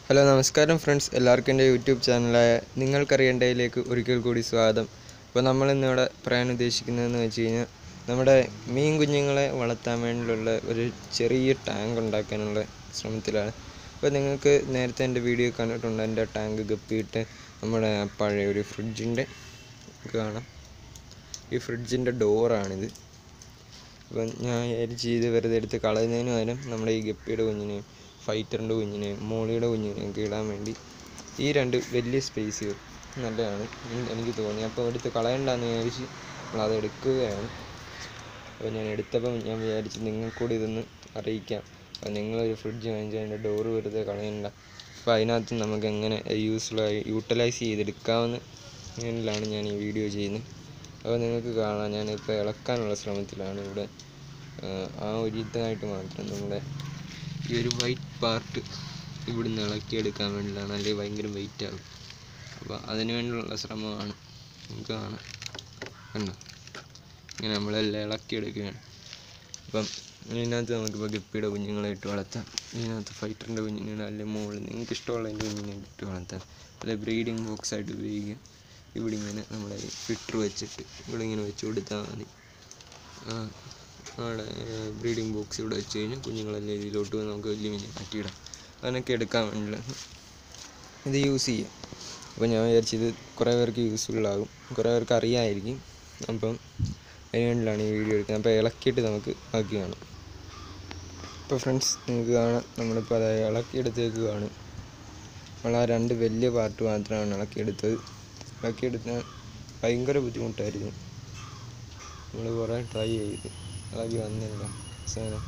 hello നമസ്കാരം friends എല്ലാവർക്കും എൻ്റെ യൂട്യൂബ് ചാനലായ നിങ്ങൾക്കറിയേണ്ടതിലേക്ക് ഒരിക്കൽ കൂടി സ്വാഗതം അപ്പോൾ നമ്മൾ ഇന്നിവിടെ പറയാൻ ഉദ്ദേശിക്കുന്നതെന്ന് വെച്ച് കഴിഞ്ഞാൽ നമ്മുടെ മീൻ കുഞ്ഞുങ്ങളെ വളർത്താൻ വേണ്ടിയുള്ള ഒരു ചെറിയ ടാങ്ക് ഉണ്ടാക്കാനുള്ള ശ്രമത്തിലാണ് അപ്പോൾ നിങ്ങൾക്ക് നേരത്തെ എൻ്റെ വീഡിയോ കണ്ടിട്ടുണ്ട് എൻ്റെ ടാങ്ക് ഗപ്പിയിട്ട് നമ്മുടെ പഴയ ഒരു ഫ്രിഡ്ജിൻ്റെ കാണാം ഈ ഫ്രിഡ്ജിൻ്റെ ഡോറാണിത് അപ്പം ഞാൻ വിചാരിച്ച് ഇത് വെറുതെ എടുത്ത് കളയുന്നതിന് പകരം നമ്മുടെ ഈ ഗപ്പിയുടെ കുഞ്ഞിനെയും ഫൈറ്ററിൻ്റെ കുഞ്ഞിനെയും മോളിയുടെ കുഞ്ഞിനെയും ഒക്കെ ഇടാൻ വേണ്ടി ഈ രണ്ട് വലിയ സ്പേസുകൾ നല്ലതാണ് എന്ന് എനിക്ക് തോന്നി അപ്പോൾ എടുത്ത് കളയണ്ടെന്ന് വിചാരിച്ച് നമ്മളത് എടുക്കുകയാണ് അപ്പോൾ ഞാൻ എടുത്തപ്പം ഞാൻ വിചാരിച്ച് നിങ്ങൾക്കൂടി ഇതൊന്ന് അറിയിക്കാം അപ്പോൾ നിങ്ങളൊരു ഫ്രിഡ്ജ് വാങ്ങിച്ച് അതിൻ്റെ ഡോറ് വെറുതെ കളയണ്ട അപ്പോൾ അതിനകത്ത് നമുക്ക് എങ്ങനെ യൂസ്ഫുള്ളായി യൂട്ടിലൈസ് ചെയ്തെടുക്കാവുന്ന ഇതിലാണ് ഞാൻ ഈ വീഡിയോ ചെയ്യുന്നത് അപ്പോൾ നിങ്ങൾക്ക് കാണാം ഞാനിപ്പോൾ ഇളക്കാനുള്ള ശ്രമത്തിലാണ് ഇവിടെ ആഹ് ആ ഒരു ഇതായിട്ട് മാത്രം നമ്മുടെ ഈ ഒരു വൈറ്റ് പാർട്ട് ഇവിടുന്ന് ഇളക്കിയെടുക്കാൻ വേണ്ടിയിട്ടാണ് അല്ലെങ്കിൽ ഭയങ്കര വെയിറ്റ് ആകും അപ്പോൾ അതിന് വേണ്ടിയുള്ള ശ്രമമാണ് നമുക്ക് കാണാം കണ്ടോ ഇങ്ങനെ നമ്മളെല്ലാം ഇളക്കിയെടുക്കുകയാണ് അപ്പം ഇതിനകത്ത് നമുക്കിപ്പോൾ ഗപ്പിയുടെ കുഞ്ഞുങ്ങളെ ഇട്ട് വളർത്താം ഇതിനകത്ത് ഫൈറ്ററിൻ്റെ കുഞ്ഞിനെ അല്ലെങ്കിൽ മുകളിൽ നിങ്ങൾക്ക് ഇഷ്ടമുള്ളതിൻ്റെ കുഞ്ഞിനെ ഇട്ട് വളർത്താം അല്ലെ ബ്രീഡിങ് ബോക്സ് ആയിട്ട് ഉപയോഗിക്കുക ഇവിടെ ഇങ്ങനെ നമ്മുടെ ഫിറ്റർ വെച്ചിട്ട് ഇവിടെ ഇങ്ങനെ വെച്ച് കൊടുത്താൽ മതി ആ, അവിടെ ബ്രീഡിങ് ബോക്സ് ഇവിടെ വെച്ച് കഴിഞ്ഞാൽ കുഞ്ഞുങ്ങളെല്ലാം ഇതിലോട്ട് വന്ന് നമുക്ക് വലിയ മീനെ മാറ്റിയിടാം അതിനൊക്കെ എടുക്കാൻ വേണ്ടിയുള്ള ഇത് യൂസ് ചെയ്യാം അപ്പോൾ ഞാൻ വിചാരിച്ചു ഇത് കുറേ പേർക്ക് യൂസ്ഫുൾ ആകും കുറേ പേർക്ക് അറിയാമായിരിക്കും അപ്പം അതിന് വേണ്ടിയിട്ടാണ് ഈ വീഡിയോ എടുക്കുന്നത് അപ്പോൾ ഇളക്കിയിട്ട് നമുക്ക് ബാക്കി കാണാം ഇപ്പോൾ ഫ്രണ്ട്സ് നിങ്ങൾക്ക് കാണാം നമ്മളിപ്പോൾ അത് ഇളക്കിയെടുത്തേക്കുകയാണ് നമ്മൾ ആ രണ്ട് വലിയ പാർട്ട് മാത്രമാണ് ഇളക്കിയെടുത്തത് ഇളക്കിയെടുത്താൽ ഭയങ്കര ബുദ്ധിമുട്ടായിരുന്നു നമ്മൾ കുറേ ട്രൈ ചെയ്ത് ഇളകി വന്നില്ല അവസാനം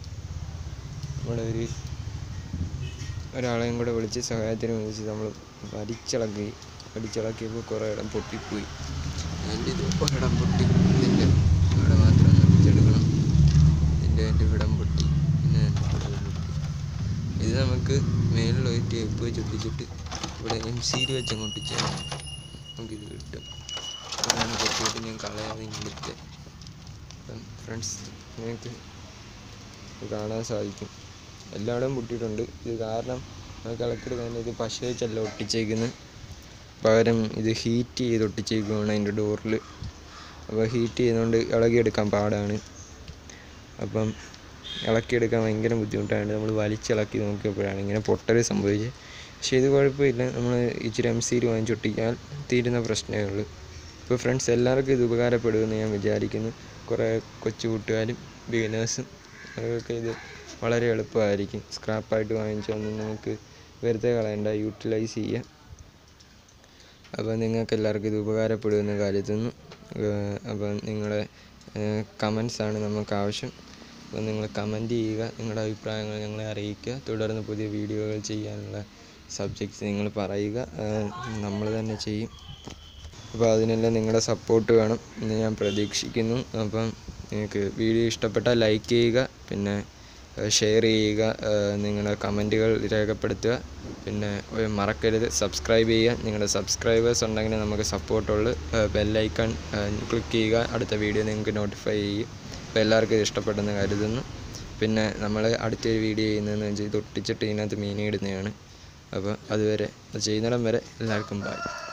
നമ്മുടെ ഒരു ഒരാളെയും കൂടെ വിളിച്ച് സഹായത്തിന് വിളിച്ച് നമ്മൾ വലിച്ചിളക്കി വലിച്ചിളക്കിയപ്പോൾ കുറേ ഇടം പൊട്ടിപ്പോയി എൻ്റെ ഇത് ഒരിടം പൊട്ടി ഇതിൻ്റെ ഇവിടെ മാത്രം ഒന്ന് ഒട്ടിച്ചെടുക്കണം ഇതിൻ്റെ എൻ്റെ ഇവിടം പൊട്ടി പിന്നെ എൻ്റെ ഇവിടം പൊട്ടി ഇത് നമുക്ക് മേളിൽ ഒരു ടേപ്പ് വെച്ച് ഒട്ടിച്ചിട്ട് ഇവിടെ എം സിയിൽ വെച്ച് അങ്ങ് ഒട്ടിച്ചാൽ നമുക്കിത് കിട്ടും അതാണ് പൊട്ടിയിട്ട് ഞാൻ കളയാതെ ഇങ്ങടുത്തെ അപ്പം ഫ്രണ്ട്സ് നിങ്ങൾക്ക് ഇത് കാണാൻ സാധിക്കും എല്ലായിടവും പൊട്ടിയിട്ടുണ്ട് ഇത് കാരണം നമുക്ക് ഇളക്കിയെടുക്കാൻ ഇത് പശ വെച്ചല്ല ഒട്ടിച്ചേക്കുന്നത് പകരം ഇത് ഹീറ്റ് ചെയ്ത് ഒട്ടിച്ചേക്കുവാണ് അതിൻ്റെ ഡോറിൽ അപ്പോൾ ഹീറ്റ് ചെയ്യുന്നതുകൊണ്ട് ഇളകിയെടുക്കാൻ പാടാണ് അപ്പം ഇളക്കിയെടുക്കാൻ ഭയങ്കര ബുദ്ധിമുട്ടാണ് നമ്മൾ വലിച്ചിളക്കി നോക്കിയപ്പോഴാണ് ഇങ്ങനെ പൊട്ടൽ സംഭവിച്ചത് പക്ഷേ ഇത് കുഴപ്പമില്ല നമ്മൾ ഇച്ചിരി എം സിയിൽ വാങ്ങിച്ചൊട്ടിക്കാൻ തീരുന്ന പ്രശ്നമേ ഉള്ളൂ ഇപ്പോൾ ഫ്രണ്ട്സ് എല്ലാവർക്കും ഇത് ഉപകാരപ്പെടുമെന്ന് ഞാൻ വിചാരിക്കുന്നു കുറേ കൊച്ചു കൂട്ടുകാരും ബിഗിനേഴ്സും അവർക്കൊക്കെ ഇത് വളരെ എളുപ്പമായിരിക്കും സ്ക്രാപ്പായിട്ട് വാങ്ങിച്ചൊന്നും നമുക്ക് വെറുതെ കളയണ്ട യൂട്ടിലൈസ് ചെയ്യുക അപ്പോൾ നിങ്ങൾക്ക് എല്ലാവർക്കും ഇത് ഉപകാരപ്പെടുമെന്ന് കരുതുന്നു ഏഹ് അപ്പം നിങ്ങളെ കമൻസാണ് നമുക്ക് ആവശ്യം അപ്പോൾ നിങ്ങൾ കമൻറ്റ് ചെയ്യുക നിങ്ങളുടെ അഭിപ്രായങ്ങൾ ഞങ്ങളെ അറിയിക്കുക തുടർന്ന് പുതിയ വീഡിയോകൾ ചെയ്യാനുള്ള സബ്ജക്ട്സ് നിങ്ങൾ പറയുക നമ്മൾ തന്നെ ചെയ്യും അപ്പോൾ അതിനെല്ലാം നിങ്ങളുടെ സപ്പോർട്ട് വേണം എന്ന് ഞാൻ പ്രതീക്ഷിക്കുന്നു അപ്പം നിങ്ങൾക്ക് വീഡിയോ ഇഷ്ടപ്പെട്ടാൽ ലൈക്ക് ചെയ്യുക പിന്നെ ഷെയർ ചെയ്യുക ഏഹ് നിങ്ങളുടെ കമൻറ്റുകൾ രേഖപ്പെടുത്തുക പിന്നെ ഒരു മറക്കരുത് സബ്സ്ക്രൈബ് ചെയ്യുക നിങ്ങളുടെ സബ്സ്ക്രൈബേഴ്സ് ഉണ്ടെങ്കിൽ നമുക്ക് സപ്പോർട്ടുള്ളൂ ബെല്ലൈക്കൺ ക്ലിക്ക് ചെയ്യുക അടുത്ത വീഡിയോ നിങ്ങൾക്ക് നോട്ടിഫൈ ചെയ്യും അപ്പോൾ എല്ലാവർക്കും ഇത് ഇഷ്ടപ്പെട്ടെന്ന് കരുതുന്നു പിന്നെ നമ്മൾ അടുത്തൊരു വീഡിയോ ചെയ്യുന്നതെന്ന് വെച്ചാൽ ഇത് ഒട്ടിച്ചിട്ട് ഇതിനകത്ത് മീൻ ഇടുന്നതാണ് അപ്പോൾ അതുവരെ അത് ചെയ്യുന്നിടം വരെ എല്ലാവർക്കും ബൈ